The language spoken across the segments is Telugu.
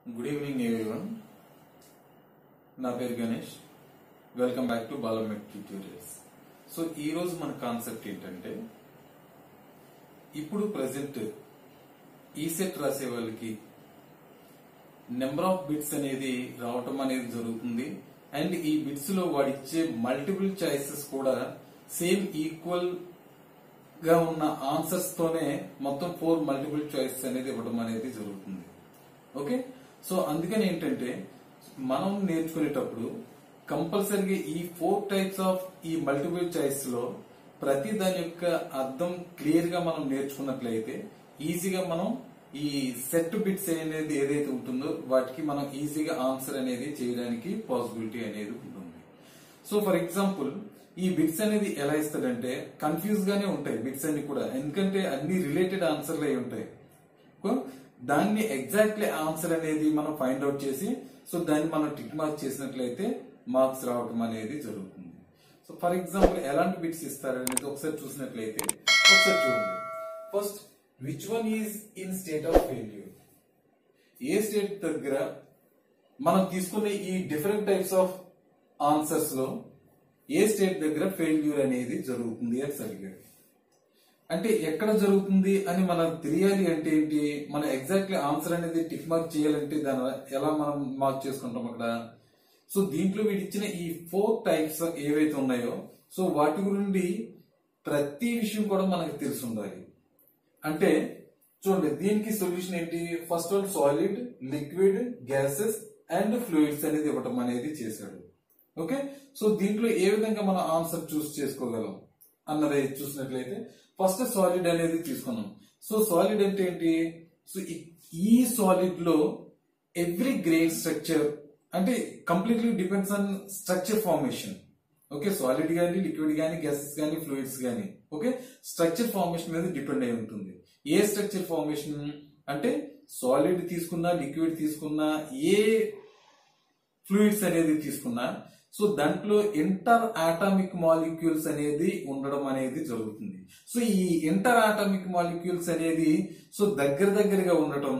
గుడ్ ఈవినింగ్ ఎవ్రీవన్ నా పేరు గణేష్ వెల్కమ్ బ్యాక్ టు బాలమెట్ ట్యూటోరియల్స్ సో ఈ రోజు మన కాన్సెప్ట్ ఏంటంటే ఇప్పుడు ప్రజెంట్ ఈ సెట్ రాసే వాళ్ళకి నెంబర్ ఆఫ్ బిట్స్ అనేది రావటం అనేది జరుగుతుంది అండ్ ఈ బిట్స్ లో వాడిచ్చే మల్టిపుల్ చాయిసెస్ కూడా సేమ్ ఈక్వల్ గా ఉన్న ఆన్సర్స్ తోనే మొత్తం ఫోర్ మల్టిపుల్ చాయిసెస్ అనేది ఇవ్వడం అనేది జరుగుతుంది ఓకే సో అందుకని ఏంటంటే మనం నేర్చుకునేటప్పుడు కంపల్సరీగా ఈ ఫోర్ టైప్స్ ఆఫ్ ఈ మల్టిపుల్ చాయిస్ లో ప్రతి దాని యొక్క అర్థం క్లియర్ గా మనం నేర్చుకున్నట్లయితే ఈజీగా మనం ఈ సెట్ బిట్స్ అనేది ఏదైతే ఉంటుందో వాటికి మనం ఈజీగా ఆన్సర్ అనేది చేయడానికి పాసిబిలిటీ అనేది ఉంటుంది సో ఫర్ ఎగ్జాంపుల్ ఈ బిట్స్ అనేది ఎలా ఇస్తాడంటే కన్ఫ్యూజ్ గానే ఉంటాయి బిట్స్ అన్ని కూడా ఎందుకంటే అన్ని రిలేటెడ్ ఆన్సర్లు అయి ఉంటాయి కో, దాన్ని ఎగ్జాక్ట్లీ ఆన్సర్ అనేది మనం ఫైండ్ అవుట్ చేసి సో దాన్ని మనం టిక్ మార్క్ చేసినట్లయితే మార్క్స్ రావడం అనేది జరుగుతుంది సో ఫర్ ఎగ్జాంపుల్ ఎలాంటి బిట్స్ ఇస్తారు అనేది ఒకసారి చూసినట్లయితే ఒకసారి చూడండి first which one is in state of failure ఏ స్టేట్ దగ్గర మనం తీసుకునే ఈ డిఫరెంట్ టైప్స్ ఆఫ్ ఆన్సర్స్ లో ఏ స్టేట్ దగ్గర ఫెయిల్యూర్ అనేది జరుగుతుంది అని అడిగాడు అంటే ఎక్కడ జరుగుతుంది అని మనం తెలియాలి అంటే ఏంటి మన ఎగ్జాక్ట్లీ ఆన్సర్ అనేది టిక్ మార్క్ చేయాలంటే దాని ఎలా మనం మార్క్ చేసుకుంటాం అక్కడ సో దీంట్లో వీడు ఇచ్చిన ఈ ఫోర్ టైప్స్ ఏవైతే ఉన్నాయో సో వాటి గురించి ప్రతి విషయం కూడా మనకు తెలిసి ఉండాలి అంటే చూడండి దీనికి సొల్యూషన్ ఏంటి first one solid liquid gases and fluids అనేది ఇవ్వటం అనేది చేశాడు ఓకే సో దీంట్లో ఏ విధంగా మనం ఆన్సర్ చూస్ చేసుకోగలం అన్నది చూసినట్లయితే ఫస్ట్ సాలిడ్ అనేది తీసుకున్నాం సో సాలిడ్ అంటే ఏంటి సో ఈ- ఈ సాలిడ్ లో ఎవ్రీ గ్రెయిన్ స్ట్రక్చర్ అంటే completely depends on structure formation okay solid గానీ లిక్విడ్ గానీ గ్యాసెస్ గానీ ఫ్లూయిడ్స్ గానీ ఓకే స్ట్రక్చర్ ఫార్మేషన్ మీద డిపెండ్ అయి ఉంటుంది ఏ స్ట్రక్చర్ ఫార్మేషన్ అంటే సాలిడ్ తీసుకున్నా లిక్విడ్ తీసుకున్నా ఏ ఫ్లూయిడ్స్ అనేది తీసుకున్నా సో దాంట్లో ఇంటర్ ఆటామిక్ మాలిక్యూల్స్ అనేది ఉండడం అనేది జరుగుతుంది సో ఈ ఇంటర్ ఆటామిక్ మాలిక్యూల్స్ అనేది సో దగ్గర దగ్గరగా ఉండటం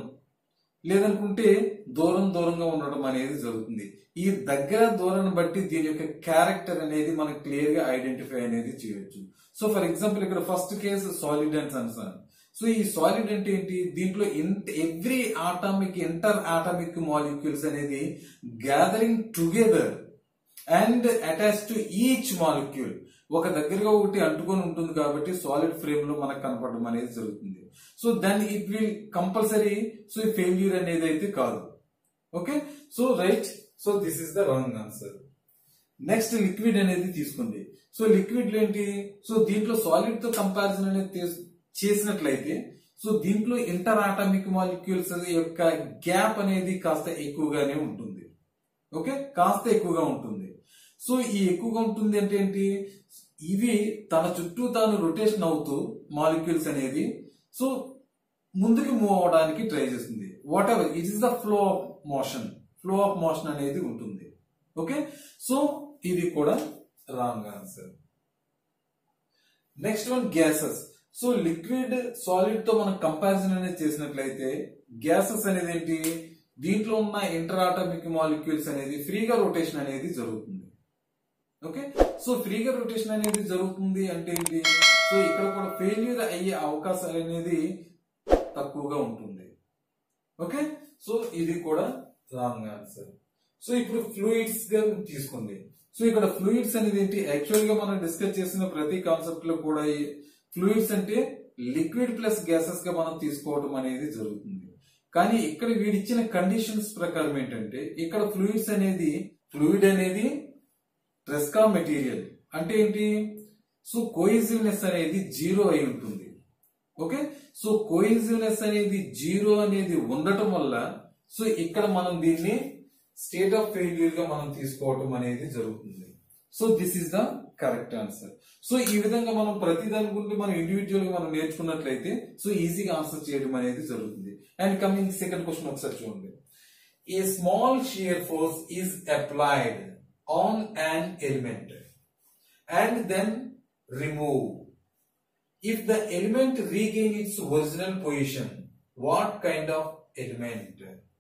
లేదనుకుంటే దూరం దూరంగా ఉండడం అనేది జరుగుతుంది ఈ దగ్గర దూరాన్ని బట్టి దీని యొక్క క్యారెక్టర్ అనేది మనకు క్లియర్ గా ఐడెంటిఫై అనేది చేయొచ్చు సో ఫర్ ఎగ్జాంపుల్ ఇక్కడ ఫస్ట్ కేసు సాలిడ్ అండ్ సన్సన్ సో ఈ సాలిడ్ అంటే ఏంటి దీంట్లో every atomic inter atomic molecules అనేది gathering together and attach to each molecule ఒక దగ్గరగా ఒకటి అంటుకొని ఉంటుంది కాబట్టి సాలిడ్ ఫ్రేమ్ లో మనకు కనపడడం అనేది జరుగుతుంది సో దాన్ని it will compulsory so failure అనేది అయితే కాదు okay so right so this is the wrong answer next liquid అనేది తీసుకుంది సో లిక్విడ్ ఏంటి సో దీంట్లో సాలిడ్ తో కంపారిజన్ అనేది తీస్- చేసినట్లయితే సో దీంట్లో ఇంటర్ ఆటమిక్ మాలిక్యూల్స్ యొక్క గ్యాప్ అనేది కాస్త ఎక్కువగానే ఉంటుంది ఓకే కాస్త ఎక్కువగా ఉంటుంది సో ఈ ఎక్కువగా ఉంటుంది అంటే ఏంటి ఇవి తన చుట్టూ తాను రొటేషన్ అవుతూ మాలిక్యూల్స్ అనేది సో ముందుకు మూవ్ అవడానికి ట్రై చేస్తుంది whatever it is the flow of motion flow of motion అనేది ఉంటుంది ఓకే సో ఇది కూడా wrong answer next one gases so liquid solid తో మనం కంపారిజన్ అనేది చేసినట్లయితే గ్యాసెస్ అనేది ఏంటి దీంట్లో ఉన్న ఇంటర్ ఆటమిక్ మాలిక్యూల్స్ అనేది ఫ్రీగా రొటేషన్ అనేది జరుగుతుంది ఓకే సో ఫ్రీగా రొటేషన్ అనేది జరుగుతుంది అంటే ఏంటి సో ఇక్కడ కూడా ఫెయిల్యూర్ అయ్యే అవకాశాలు అనేది తక్కువగా ఉంటుంది ఓకే సో ఇది కూడా రాంగ్ ఆన్సర్ సో ఇప్పుడు ఫ్లూయిడ్స్ గా తీసుకుంది సో ఇక్కడ ఫ్లూయిడ్స్ అనేది ఏంటి యాక్చువల్ గా మనం డిస్కస్ చేసిన ప్రతి కాన్సెప్ట్ లో కూడా ఫ్లూయిడ్స్ అంటే లిక్విడ్ ప్లస్ గ్యాసెస్ గా మనం తీసుకోవడం అనేది జరుగుతుంది కానీ ఇక్కడ వీడిచ్చిన కండిషన్స్ ప్రకారం ఏంటంటే ఇక్కడ ఫ్లూయిడ్స్ అనేది ఫ్లూయిడ్ అనేది ట్రెస్కా మెటీరియల్ అంటే ఏంటి సో కోయిజివ్నెస్ అనేది జీరో అయి ఉంటుంది ఓకే సో కోయిజివ్నెస్ అనేది జీరో అనేది ఉండటం వల్ల సో ఇక్కడ మనం దీన్ని స్టేట్ ఆఫ్ ఫెయిల్యూర్ గా మనం తీసుకోవటం అనేది జరుగుతుంది so this is the correct answer so ఈ విధంగా మనం ప్రతి దాని గురించి మనం ఇండివిజువల్ గా మనం నేర్చుకున్నట్లయితే సో ఈజీగా ఆన్సర్ చేయడం అనేది జరుగుతుంది అండ్ కమింగ్ సెకండ్ క్వశ్చన్ ఒకసారి చూడండి a small shear force is applied on an element and then remove if the element regain its original position what kind of element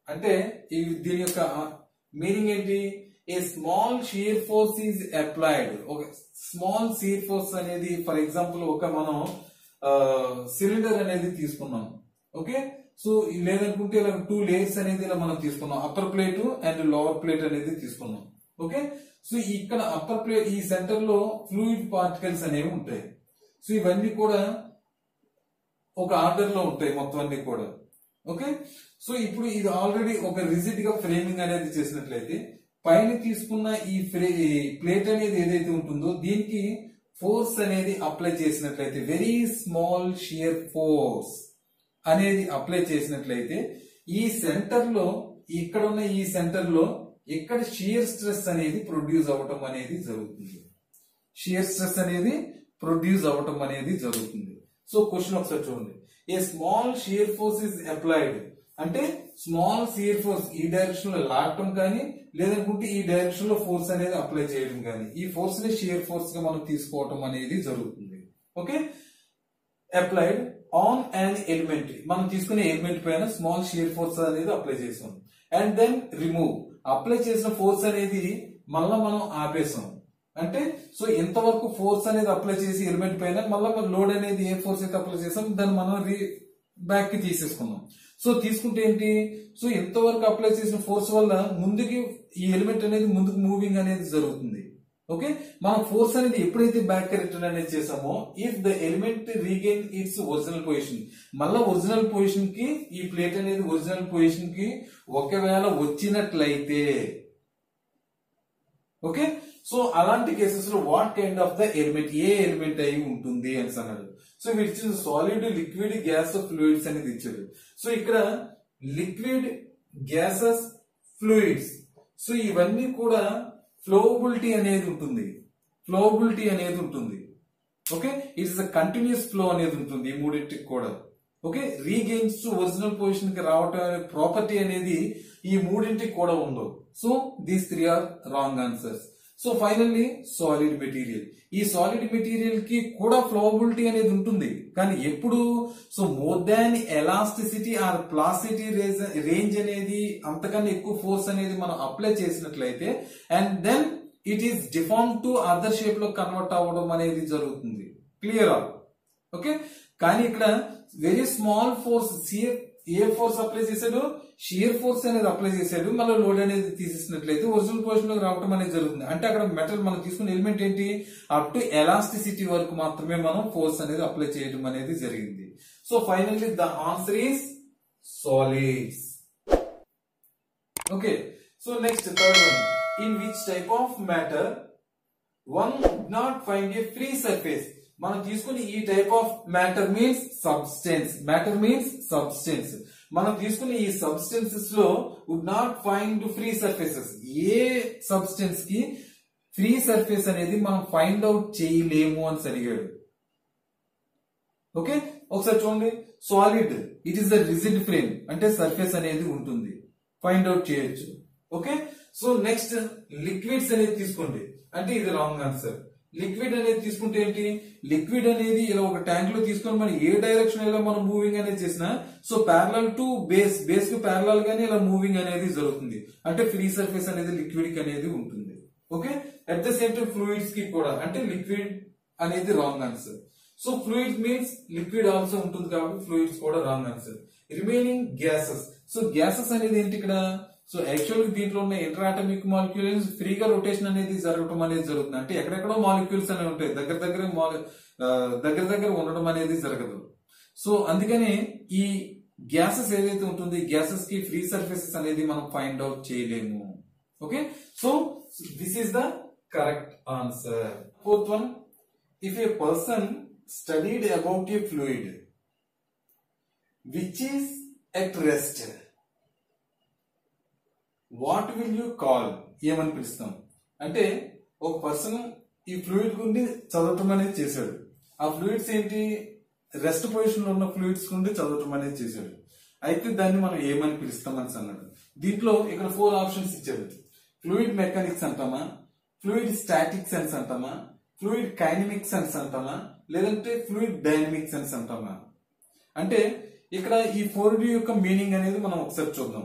అంటే ఈ దీని యొక్క మీనింగ్ ఏంటి a small shear force is applied ఒక స్మాల్ షియర్ ఫోర్స్ అనేది ఫర్ ఎగ్జాంపుల్ ఒక మనం సిలిండర్ అనేది తీసుకున్నాం ఓకే సో లేదనుకుంటే ఇలా టూ లేయర్స్ అనేది ఇలా మనం తీసుకున్నాం upper plate and lower plate అనేది తీసుకున్నాం ఓకే సో ఇక్కడ అప్పర్ ప్లేట్ ఈ సెంటర్ లో ఫ్లూయిడ్ పార్టికల్స్ అనేవి ఉంటాయి సో ఇవన్నీ కూడా ఒక ఆర్డర్ లో ఉంటాయి మొత్తం అన్ని కూడా ఓకే సో ఇప్పుడు ఇది ఆల్రెడీ ఒక రిజిడ్ గా ఫ్రేమింగ్ అనేది చేసినట్లయితే పైన తీసుకున్న ఈ ప్లేట్ అనేది ఏదైతే ఉంటుందో దీనికి ఫోర్స్ అనేది అప్లై చేసినట్లయితే వెరీ స్మాల్ షియర్ ఫోర్స్ అనేది అప్లై చేసినట్లయితే ఈ సెంటర్ లో ఇక్కడ ఉన్న ఈ సెంటర్ లో ఇక్కడ షియర్ స్ట్రెస్ అనేది ప్రొడ్యూస్ అవ్వటం అనేది జరుగుతుంది షియర్ స్ట్రెస్ అనేది ప్రొడ్యూస్ అవ్వటం అనేది జరుగుతుంది సో క్వశ్చన్ ఒకసారి చూడండి a small shear force is applied అంటే స్మాల్ షియర్ ఫోర్స్ ఈ డైరెక్షన్ లో లాగటం కానీ లేదనుకుంటే ఈ డైరెక్షన్ లో ఫోర్స్ అనేది అప్లై చేయడం కానీ ఈ ఫోర్స్ ని షియర్ ఫోర్స్ గా మనం తీసుకోవటం అనేది జరుగుతుంది okay applied on and element మనం తీసుకునే ఎలిమెంట్ పైన స్మాల్ షియర్ ఫోర్స్ అనేది అప్లై చేసాం అండ్ దెన్ రిమూవ్ అప్లై చేసిన ఫోర్స్ అనేది మళ్ళా మనం ఆపేసాం అంటే సో ఎంతవరకు ఫోర్స్ అనేది అప్లై చేసి ఎలిమెంట్ పైన మళ్ళీ లోడ్ అనేది ఏ ఫోర్స్ అయితే అప్లై చేసాం దాన్ని మనం రీ బ్యాక్ కి తీసేసుకున్నాం సో తీసుకుంటే ఏంటి సో ఎంతవరకు అప్లై చేసిన ఫోర్స్ వల్ల ముందుకి ఈ ఎలిమెంట్ అనేది ముందుకు మూవింగ్ అనేది జరుగుతుంది ఓకే మనం ఫోర్స్ అనేది ఎప్పుడైతే బ్యాక్ రిటర్న్ అనేది చేసామో if the element regain its original position మళ్ళా ఒరిజినల్ పొజిషన్ కి ఈ ప్లేట్ అనేది ఒరిజినల్ పొజిషన్ కి ఒకవేళ వచ్చినట్లయితే ఓకే సో అలాంటి కేసెస్ లో what kind of the element ఏ ఎలిమెంట్ అయి ఉంటుంది అని అన్నాడు సో వీడు ఇచ్చిన సాలిడ్ లిక్విడ్ గ్యాస్ ఫ్లూయిడ్స్ అనేది ఇచ్చాడు సో ఇక్కడ లిక్విడ్ గ్యాసెస్ ఫ్లూయిడ్స్ సో ఇవన్నీ కూడా ఫ్లోబిలిటీ అనేది ఉంటుంది ఫ్లోబిలిటీ అనేది ఉంటుంది okay it's a continuous flow అనేది ఉంటుంది ఈ మూడింటికి కూడా okay regains to original position కి రావటం అనే ప్రాపర్టీ అనేది ఈ మూడింటికి కూడా ఉండవు so these three are wrong answers so finally solid material ఈ సాలిడ్ మెటీరియల్ కి కూడా ఫ్లోబిలిటీ అనేది ఉంటుంది కానీ ఎప్పుడు so more than elasticity or plasticity range అనేది అంతకన్నా ఎక్కువ ఫోర్స్ అనేది మనం అప్లై చేసినట్లయితే and then it is deform to other shape లో కన్వర్ట్ అవ్వడం అనేది జరుగుతుంది క్లియర్ ఓకే కానీ ఇక్కడ very small force shear a force apply చేశాడు షియర్ ఫోర్స్ అనేది అప్లై చేశాడు మళ్ళీ లోడ్ అనేది తీసేసినట్లయితే ఒరిజినల్ పొజిషన్ లోకి రావడం అనేది జరుగుతుంది అంటే అక్కడ మెటల్ మనం తీసుకున్న ఎలిమెంట్ ఏంటి అప్ టు ఎలాస్టిసిటీ వరకు మాత్రమే మనం ఫోర్స్ అనేది అప్లై చేయడం అనేది జరిగింది so finally the answer is solids okay so next third one in which type of matter one not find a free surface మనం తీసుకుని ఈ type of matter means substance matter means substance మనం తీసుకుని ఈ సబ్స్టెన్సెస్ లో would not find free surfaces ఏ సబ్స్టెన్స్ కి ఫ్రీ సర్ఫేస్ అనేది మనం ఫైండ్ అవుట్ చేయలేము అని అడిగాడు ఓకే ఒకసారి చూడండి solid it is the rigid frame అంటే సర్ఫేస్ అనేది ఉంటుంది ఫైండ్ అవుట్ చేయొచ్చు ఓకే సో నెక్స్ట్ లిక్విడ్స్ అనేది తీసుకోండి అంటే ఇది రాంగ్ ఆన్సర్ లిక్విడ్ అనేది తీసుకుంటే ఏంటి లిక్విడ్ అనేది ఇలా ఒక ట్యాంక్ లో తీసుకొని మనం ఏ డైరెక్షన్ లో మనం మూవింగ్ అనేది చేసినా so parallel to base base కు ప్యారలల్ గానే ఇలా మూవింగ్ అనేది జరుగుతుంది అంటే ఫ్రీ సర్ఫేస్ అనేది లిక్విడ్ కి అనేది ఉంటుంది okay at the same time fluids కి కూడా అంటే లిక్విడ్ అనేది wrong answer so fluid means liquid also ఉంటుంది కాబట్టి ఫ్లూయిడ్స్ కూడా wrong answer remaining gases so gases అనేది ఏంటి ఇక్కడ సో యాక్చువల్ దీంట్లో ఉన్న ఇంటరాటమిక్ మాలిక్యూల్స్ ఫ్రీగా రొటేషన్ అనేది జరగడం అనేది జరుగుతుంది అంటే ఎక్కడెక్కడో మాలిక్యూల్స్ అనేవి ఉంటాయి దగ్గర దగ్గర మాలి- ఆ, దగ్గర దగ్గర ఉండడం అనేది జరగదు సో అందుకని ఈ గ్యాసెస్ ఏదైతే ఉంటుంది గ్యాసెస్ కి ఫ్రీ సర్ఫేసెస్ అనేది మనం ఫైండ్ అవుట్ చేయలేము okay so this is the correct answer fourth one if a person studied about a fluid which is at rest what will you call ఏమని పిలుస్తాం అంటే ఒక పర్సన్ ఈ ఫ్లూయిడ్ గురించి చదవటం అనేది చేశాడు ఆ ఫ్లూయిడ్స్ ఏంటి రెస్ట్ పొజిషన్ లో ఉన్న ఫ్లూయిడ్స్ గురించి చదవటం అనేది చేశాడు అయితే దాన్ని మనం ఏమని పిలుస్తామని అన్నాడు దీంట్లో ఇక్కడ ఫోర్ ఆప్షన్స్ ఇచ్చాడు ఫ్లూయిడ్ మెకానిక్స్ అంటామా ఫ్లూయిడ్ స్టాటిక్ సెన్స్ అంటామా ఫ్లూయిడ్ కైనమిక్ సెన్స్ అంటామా లేదంటే ఫ్లూయిడ్ డైనమిక్ సెన్స్ అంటామా అంటే ఇక్కడ ఈ ఫోర్ డి యొక్క మీనింగ్ అనేది మనం ఒకసారి చూద్దాం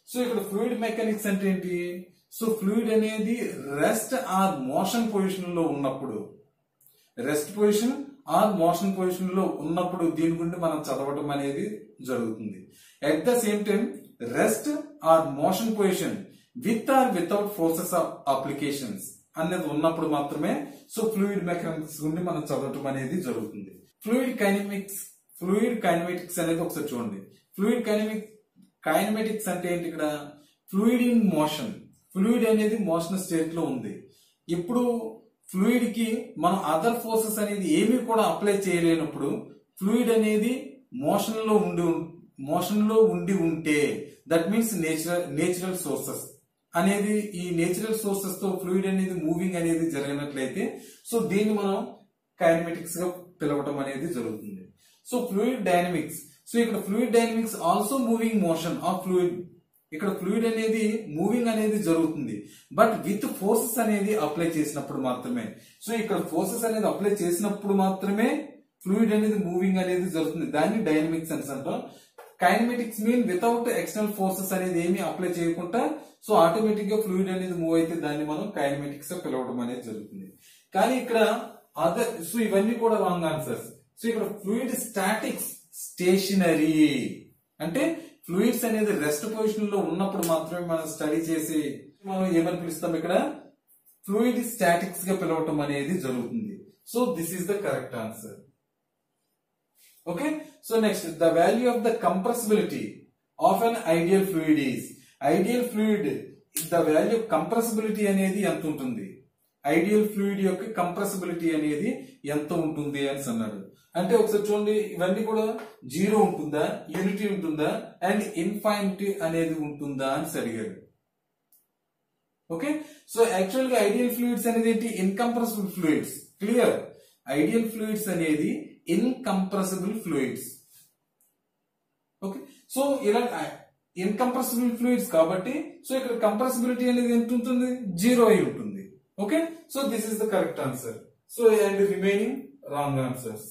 సో ఇక్కడ ఫ్లూయిడ్ మెకానిక్స్ అంటే ఏంటి సో ఫ్లూయిడ్ అనేది రెస్ట్ ఆర్ మోషన్ పొజిషన్ లో ఉన్నప్పుడు rest position or motion position లో ఉన్నప్పుడు దీని గురించి మనం చదవటం అనేది జరుగుతుంది at the same time rest or motion position with or without forces of applications అనేది ఉన్నప్పుడు మాత్రమే సో ఫ్లూయిడ్ మెకానిక్స్ గురించి మనం చదవటం అనేది జరుగుతుంది ఫ్లూయిడ్ కైనమిక్స్ ఫ్లూయిడ్ కైనమెటిక్స్ అనేది ఒకసారి చూడండి ఫ్లూయిడ్ కైనమిక్ కైనమెటిక్స్ అంటే ఏంటి ఇక్కడ ఫ్లూయిడ్ ఇన్ మోషన్ ఫ్లూయిడ్ అనేది మోషన్ స్టేట్ లో ఉంది ఇప్పుడు ఫ్లూయిడ్ కి మనం అదర్ ఫోర్సెస్ అనేది ఏమీ కూడా అప్లై చేయలేనప్పుడు ఫ్లూయిడ్ అనేది మోషన్ లో ఉండి మోషన్ లో ఉండి ఉంటే that means natural natural sources అనేది ఈ నేచురల్ సోర్సెస్ తో ఫ్లూయిడ్ అనేది మూవింగ్ అనేది జరిగినట్లయితే సో దీన్ని మనం కైనమెటిక్స్ గా పిలవటం అనేది జరుగుతుంది సో ఫ్లూయిడ్ డైనమిక్స్ సో ఇక్కడ fluid dynamics also moving motion of fluid ఇక్కడ ఫ్లూయిడ్ అనేది మూవింగ్ అనేది జరుగుతుంది బట్ విత్ ఫోర్సెస్ అనేది అప్లై చేసినప్పుడు మాత్రమే సో ఇక్కడ ఫోర్సెస్ అనేది అప్లై చేసినప్పుడు మాత్రమే ఫ్లూయిడ్ అనేది మూవింగ్ అనేది జరుగుతుంది దాన్ని డైనమిక్స్ అని అంటాం kinematics mean without external forces అనేది ఏమి అప్లై చేయకుండా సో ఆటోమేటిక్ గా ఫ్లూయిడ్ అనేది మూవ్ అయితే దాన్ని మనం కైనమెటిక్స్ గా పిలవడం అనేది జరుగుతుంది కానీ ఇక్కడ అదర్ సో ఇవన్నీ కూడా రాంగ్ ఆన్సర్స్ సో ఇక్కడ ఫ్లూయిడ్ స్టాటిక్స్ స్టేషనరీ అంటే ఫ్లూయిడ్స్ అనేది రెస్ట్ పొజిషన్ లో ఉన్నప్పుడు మాత్రమే మనం స్టడీ చేసి మనం ఏమని పిలుస్తాం ఇక్కడ ఫ్లూయిడ్ స్టాటిక్స్ గా పిలవటం అనేది జరుగుతుంది so this is the correct answer okay so next the value of the compressibility of an ideal fluid is ideal fluid the value compressibility అనేది ఎంత ఉంటుంది ఐడియల్ ఫ్లూయిడ్ యొక్క కంప్రెసిబిలిటీ అనేది ఎంత ఉంటుంది అని అన్నాడు అంటే ఒకసారి చూడండి ఇవన్నీ కూడా జీరో ఉంటుందా యూనిటీ ఉంటుందా అండ్ ఇన్ఫైనిటీ అనేది ఉంటుందా అని అడిగాడు ఓకే సో యాక్చువల్ గా ఐడియల్ ఫ్లూయిడ్స్ అనేది ఏంటి incompressible fluids clear ideal fluids అనేది ఇన్కంప్రెసిబుల్ ఫ్లూయిడ్స్ ఓకే సో ఇలా ఇన్కంప్రెసిబుల్ ఫ్లూయిడ్స్ కాబట్టి సో ఇక్కడ కంప్రెసిబిలిటీ అనేది ఎంత ఉంటుంది జీరో అయి ఉంటుంది okay so this is the correct answer so and remaining wrong answers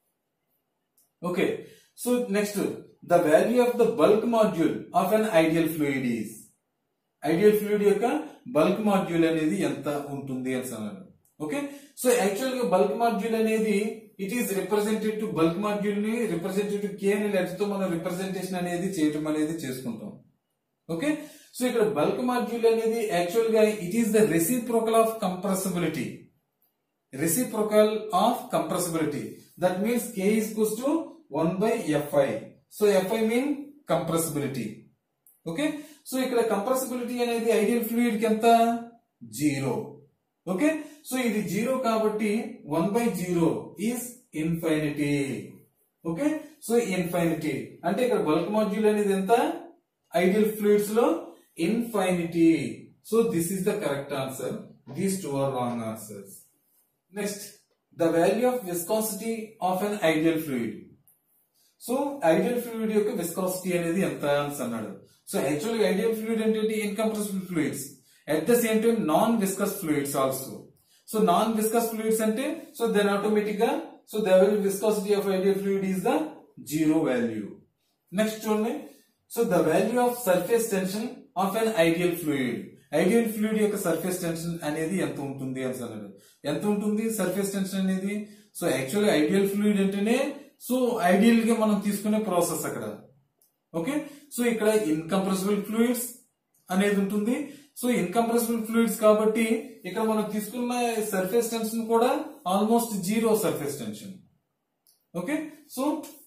okay so next the value of the bulk modulus of an ideal fluid is ideal fluid యొక్క బల్క్ మాడ్యూల్ అనేది ఎంత ఉంటుంది అని అన్నాడు ఓకే సో యాక్చువల్ గా బల్క్ మాడ్యూల్ అనేది it is represented to bulk modulus ని రిప్రజెంటెడ్ టు కే అనే లెటర్ తో మనం రిప్రజెంటేషన్ అనేది చేయటం అనేది చేసుకుంటాం ఓకే సో ఇక్కడ బల్క్ మాడ్యూల్ అనేది యాక్చువల్ గా it is the reciprocal of compressibility reciprocal of compressibility that means K is equals to one by phi so phi mean compressibility okay so ఇక్కడ కంప్రెసిబిలిటీ అనేది ఐడియల్ ఫ్లూయిడ్ కి ఎంత జీరో ఓకే సో ఇది జీరో కాబట్టి one by zero is infinity okay so infinity అంటే ఇక్కడ బల్క్ మాడ్యూల్ అనేది ఎంత ఐడియల్ ఫ్లూయిడ్స్ లో infinity so this is the correct answer these two are wrong answers next the value of viscosity of an ideal fluid so ideal fluid యొక్క విస్కాసిటీ అనేది ఎంత అని అన్నాడు సో యాక్చువల్లీ ఐడియల్ ఫ్లూయిడ్ అంటే incompressible fluids at the same time non viscous fluids also so non viscous fluids అంటే సో దెన్ ఆటోమేటిక్ గా so the viscosity of ideal fluid is the zero value next చూడండి so the value of surface tension of an ideal fluid ideal fluid యొక్క సర్ఫేస్ టెన్షన్ అనేది ఎంత ఉంటుంది అని అన్నాడు ఎంత ఉంటుంది సర్ఫేస్ టెన్షన్ అనేది సో యాక్చువల్లీ ఐడియల్ ఫ్లూయిడ్ అంటేనే సో ఐడియల్ గా మనం తీసుకునే ప్రాసెస్ అక్కడ ఓకే సో ఇక్కడ ఇన్కంప్రెసిబుల్ ఫ్లూయిడ్స్ అనేది ఉంటుంది సో ఇన్కంప్రెసిబుల్ ఫ్లూయిడ్స్ కాబట్టి ఇక్కడ మనం తీసుకున్న సర్ఫేస్ టెన్షన్ కూడా almost zero surface tension okay so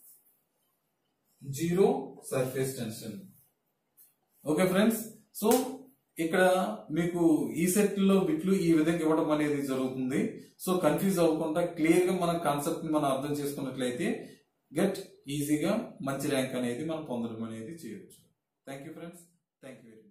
zero surface tension okay friends so ఇక్కడ మీకు ఈ సెట్ లో బిట్లు ఈ విధంగా ఇవ్వడం అనేది జరుగుతుంది సో కన్ఫ్యూజ్ అవ్వకుండా క్లియర్ గా మన కాన్సెప్ట్ ని మనం అర్థం చేసుకున్నట్లయితే గెట్ ఈజీగా మంచి ర్యాంక్ అనేది మనం పొందడం అనేది చేయొచ్చు thank you friends thank you very much